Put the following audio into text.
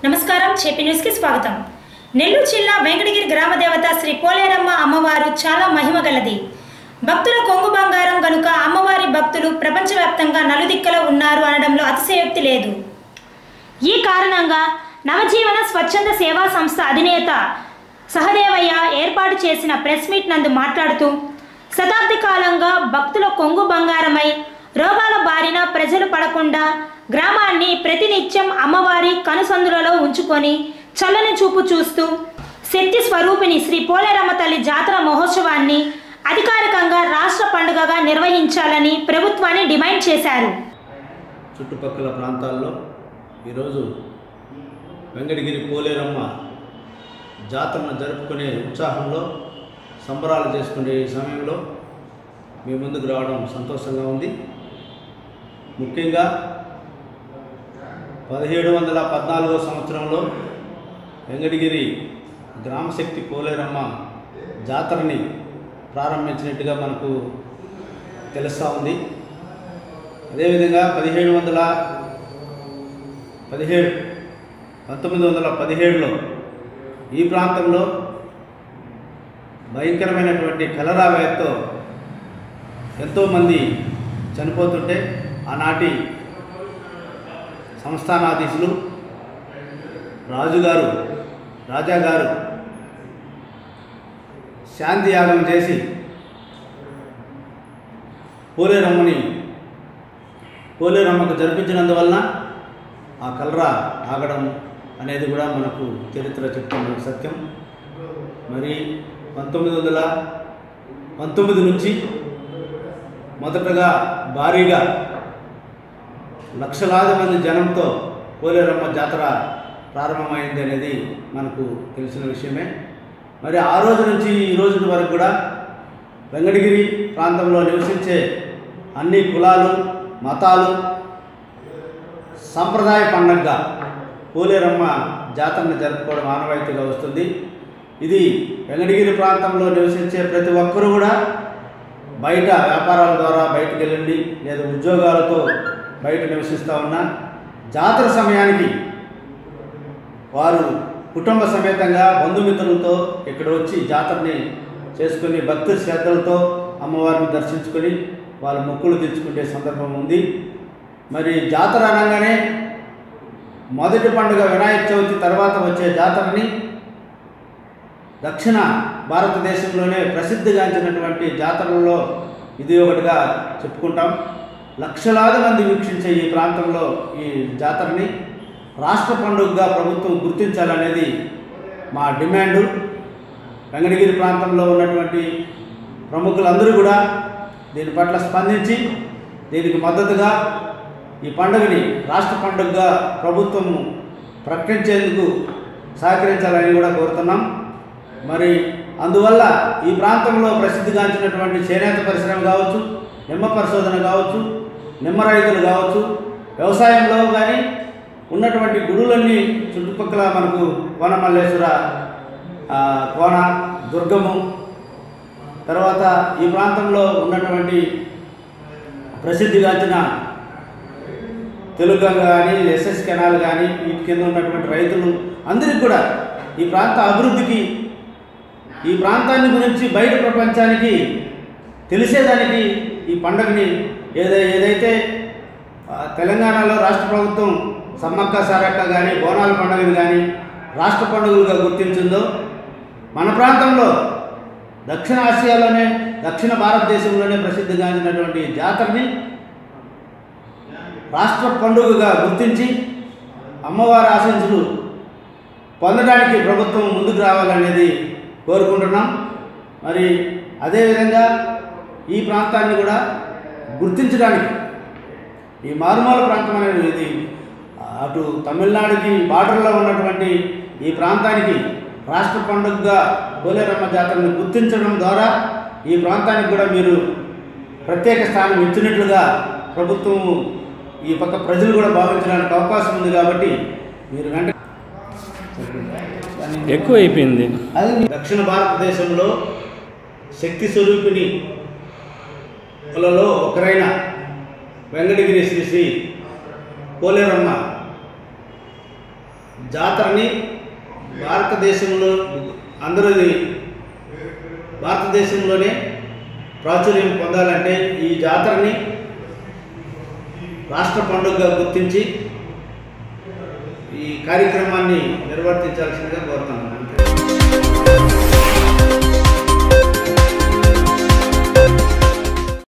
నమస్కారం చేపీ న్యూస్కి స్వాగతం నెల్లూరు జిల్లా వెంకటగిరి గ్రామ దేవత శ్రీ పోలేరమ్మ అమ్మవారు చాలా మహిమ గలది భక్తుల కొంగు బంగారం గనుక అమ్మవారి భక్తులు ప్రపంచవ్యాప్తంగా నలుదిక్కలో ఉన్నారు అనడంలో అతిశయోక్తి లేదు ఈ కారణంగా నవజీవన స్వచ్ఛంద సేవా సంస్థ అధినేత సహదేవయ్య ఏర్పాటు చేసిన ప్రెస్ మీట్ నందు మాట్లాడుతూ శతాబ్ది కాలంగా భక్తుల కొంగు బంగారమై రోగాల బారిన ప్రజలు పడకుండా గ్రామాన్ని ప్రతినిత్యం అమ్మవారి కనుసందులలో ఉంచుకొని చల్లని చూపు చూస్తూ శక్తి స్వరూపిణి శ్రీ పోలేరమ్మ తల్లి జాతర మహోత్సవాన్ని అధికారికంగా రాష్ట్ర పండుగగా నిర్వహించాలని ప్రభుత్వాన్ని డిమాండ్ చేశారు చుట్టుపక్కల ప్రాంతాల్లో ఈరోజు వెంకటగిరి పోలేరమ్మ జాతరను జరుపుకునే ఉత్సాహంలో సంబరాలు చేసుకునే ఈ సమయంలో మీ ముందుకు రావడం సంతోషంగా ఉంది ముఖ్యంగా పదిహేడు వందల పద్నాలుగో సంవత్సరంలో వెంకటగిరి గ్రామశక్తి పోలేరమ్మ జాతరని ప్రారంభించినట్టుగా మనకు తెలుస్తూ ఉంది అదేవిధంగా పదిహేడు వందల పదిహేడు పంతొమ్మిది వందల పదిహేడులో ఈ ప్రాంతంలో భయంకరమైనటువంటి కలరా వ్యాధితో ఎంతోమంది చనిపోతుంటే ఆనాటి సంస్థానాధీశులు రాజుగారు రాజాగారు శాంతి యాగం చేసి పోలేరమ్మని పోలేరమ్మకు జరిపించినందువలన ఆ కలరా ఆగడం అనేది కూడా మనకు చరిత్ర చెప్తున్న సత్యం మరి పంతొమ్మిది వందల పంతొమ్మిది నుంచి మొదటగా భారీగా లక్షలాది మంది జనంతో పోలేరమ్మ జాతర ప్రారంభమైంది అనేది మనకు తెలిసిన విషయమే మరి ఆ రోజు నుంచి ఈ రోజు వరకు కూడా వెంకటగిరి ప్రాంతంలో నివసించే అన్ని కులాలు మతాలు సంప్రదాయ పండగగా పోలేరమ్మ జాతరను జరుపుకోవడం ఆనవాయితీగా వస్తుంది ఇది వెంకటగిరి ప్రాంతంలో నివసించే ప్రతి ఒక్కరూ కూడా బయట వ్యాపారాల ద్వారా బయటకు వెళ్ళండి లేదా ఉద్యోగాలతో బయట నివసిస్తూ ఉన్నా జాతర సమయానికి వారు కుటుంబ సమేతంగా బంధుమిత్రులతో ఇక్కడ వచ్చి జాతరని చేసుకుని భక్తి శ్రద్ధలతో అమ్మవారిని దర్శించుకొని వాళ్ళ మొక్కులు తెచ్చుకునే సందర్భం ఉంది మరి జాతర అనగానే మొదటి పండుగ వినాయక చవితి తర్వాత వచ్చే జాతరని దక్షిణ భారతదేశంలోనే ప్రసిద్ధిగాంచినటువంటి జాతరలలో ఇది ఒకటిగా చెప్పుకుంటాం లక్షలాది మంది వీక్షించే ఈ ప్రాంతంలో ఈ జాతరని రాష్ట్ర పండుగగా ప్రభుత్వం గుర్తించాలనేది మా డిమాండు వెంకటగిరి ప్రాంతంలో ఉన్నటువంటి ప్రముఖులందరూ కూడా దీని పట్ల స్పందించి దీనికి మద్దతుగా ఈ పండుగని రాష్ట్ర పండుగగా ప్రభుత్వం ప్రకటించేందుకు సహకరించాలని కూడా కోరుతున్నాం మరి అందువల్ల ఈ ప్రాంతంలో ప్రసిద్ధిగాంచినటువంటి చేనేత పరిశ్రమ కావచ్చు నిమ్మ పరిశోధన కావచ్చు నిమ్మ రైతులు కావచ్చు వ్యవసాయంలో కానీ ఉన్నటువంటి గుడులన్నీ చుట్టుపక్కల మనకు కోన మల్లేశ్వర ఆ, కోన దుర్గము తర్వాత ఈ ప్రాంతంలో ఉన్నటువంటి ప్రసిద్ధిగాంచిన తెలుగు కానీ ఎస్ఎస్ కెనాల్ కానీ వీటి కింద ఉన్నటువంటి రైతులు అందరికీ కూడా ఈ ప్రాంత అభివృద్ధికి ఈ ప్రాంతాన్ని గురించి బయట ప్రపంచానికి తెలిసేదానికి ఈ పండుగని ఏదై ఏదైతే ఆ, తెలంగాణలో రాష్ట్ర ప్రభుత్వం సమ్మక్క సారక్క కానీ బోనాల పండుగని కానీ రాష్ట్ర పండుగలుగా గుర్తించిందో మన ప్రాంతంలో దక్షిణ ఆసియాలోనే దక్షిణ భారతదేశంలోనే ప్రసిద్ధిగాంచినటువంటి ఈ జాతరని రాష్ట్ర పండుగగా గుర్తించి అమ్మవారి ఆశీస్సులు పొందడానికి ప్రభుత్వం ముందుకు రావాలనేది కోరుకుంటున్నాం మరి అదేవిధంగా ఈ ప్రాంతాన్ని కూడా గుర్తించడానికి ఈ మారుమూల ప్రాంతం అనేది ఇది అటు తమిళనాడుకి బార్డర్లో ఉన్నటువంటి ఈ ప్రాంతానికి రాష్ట్ర పండుగగా పోలేరమ్మ జాతరను గుర్తించడం ద్వారా ఈ ప్రాంతానికి కూడా మీరు ప్రత్యేక స్థానం ఇచ్చినట్లుగా ప్రభుత్వం ఈ పక్క ప్రజలు కూడా భావించడానికి అవకాశం ఉంది కాబట్టి మీరు వెంట ఎక్కువ అయిపోయింది అది దక్షిణ భారతదేశంలో శక్తి స్వరూపిణి లలో ఒకరైన వెంకటగిరి శ్రీ శ్రీ పోలేరమ్మ జాతరని భారతదేశంలో అందరూ భారతదేశంలోనే ప్రాచుర్యం పొందాలంటే ఈ జాతరని రాష్ట్ర పండుగగా గుర్తించి ఈ కార్యక్రమాన్ని నిర్వర్తించాల్సిందిగా కోరుతున్నాను